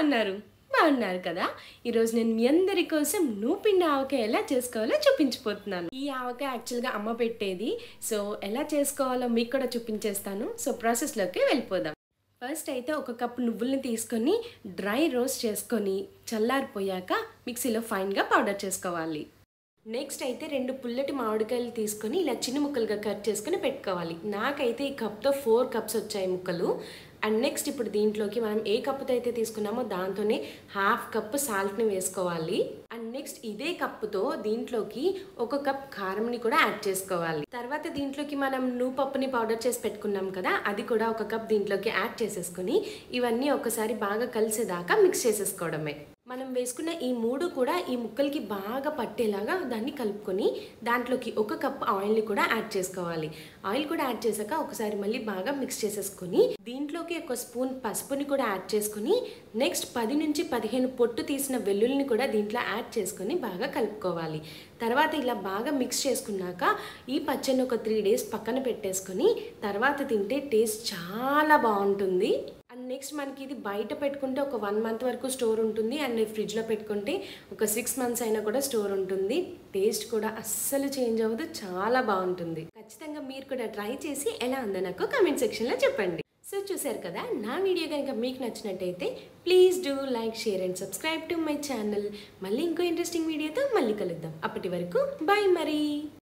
ఉన్నారు బాగున్నారు కదా ఈరోజు నేను మీ అందరి కోసం నువ్వు పిండి ఆవకాయ ఎలా చేసుకోవాలో చూపించిపోతున్నాను ఈ ఆవకాయ యాక్చువల్గా అమ్మ పెట్టేది సో ఎలా చేసుకోవాలో మీకు కూడా చూపించేస్తాను సో ప్రాసెస్లోకి వెళ్ళిపోదాం ఫస్ట్ అయితే ఒక కప్పు నువ్వుల్ని తీసుకొని డ్రై రోస్ట్ చేసుకొని చల్లారిపోయాక మిక్సీలో ఫైన్గా పౌడర్ చేసుకోవాలి నెక్స్ట్ అయితే రెండు పుల్లటి మామిడికాయలు తీసుకొని ఇలా చిన్న ముక్కలుగా కట్ చేసుకొని పెట్టుకోవాలి నాకైతే ఈ కప్తో ఫోర్ కప్స్ వచ్చాయి ముక్కలు అండ్ నెక్స్ట్ ఇప్పుడు దీంట్లోకి మనం ఏ కప్పుతో అయితే తీసుకున్నామో దాంతోనే హాఫ్ కప్ సాల్ట్ని వేసుకోవాలి అండ్ నెక్స్ట్ ఇదే కప్పుతో దీంట్లోకి ఒక కప్ కారంని కూడా యాడ్ చేసుకోవాలి తర్వాత దీంట్లోకి మనం నువ్వు పప్పుని పౌడర్ చేసి పెట్టుకున్నాం కదా అది కూడా ఒక కప్ దీంట్లోకి యాడ్ చేసేసుకొని ఇవన్నీ ఒకసారి బాగా కలిసేదాకా మిక్స్ చేసేసుకోవడమే మనం వేసుకున్న ఈ మూడు కూడా ఈ ముక్కలకి బాగా పట్టేలాగా దాన్ని కలుపుకొని దాంట్లోకి ఒక కప్ ఆయిల్ని కూడా యాడ్ చేసుకోవాలి ఆయిల్ కూడా యాడ్ చేశాక ఒకసారి మళ్ళీ బాగా మిక్స్ చేసేసుకొని దీంట్లోకి ఒక స్పూన్ పసుపుని కూడా యాడ్ చేసుకొని నెక్స్ట్ పది నుంచి పదిహేను పొట్టు తీసిన వెల్లుల్లిని కూడా దీంట్లో యాడ్ చేసుకొని బాగా కలుపుకోవాలి తర్వాత ఇలా బాగా మిక్స్ చేసుకున్నాక ఈ పచ్చడిని ఒక త్రీ డేస్ పక్కన పెట్టేసుకొని తర్వాత తింటే టేస్ట్ చాలా బాగుంటుంది అండ్ నెక్స్ట్ మనకి ఇది బయట పెట్టుకుంటే ఒక వన్ మంత్ వరకు స్టోర్ ఉంటుంది అండ్ ఫ్రిడ్జ్లో పెట్టుకుంటే ఒక సిక్స్ మంత్స్ అయినా కూడా స్టోర్ ఉంటుంది టేస్ట్ కూడా అస్సలు చేంజ్ అవ్వదు చాలా బాగుంటుంది ఖచ్చితంగా మీరు కూడా ట్రై చేసి ఎలా ఉందో నాకు కమెంట్ సెక్షన్లో చెప్పండి సో చూసారు కదా నా వీడియో కనుక మీకు నచ్చినట్టయితే please do like share and subscribe to my channel మళ్ళీ ఇంకో ఇంట్రెస్టింగ్ వీడియోతో మళ్ళీ కలుద్దాం అప్పటి వరకు బాయ్ మరి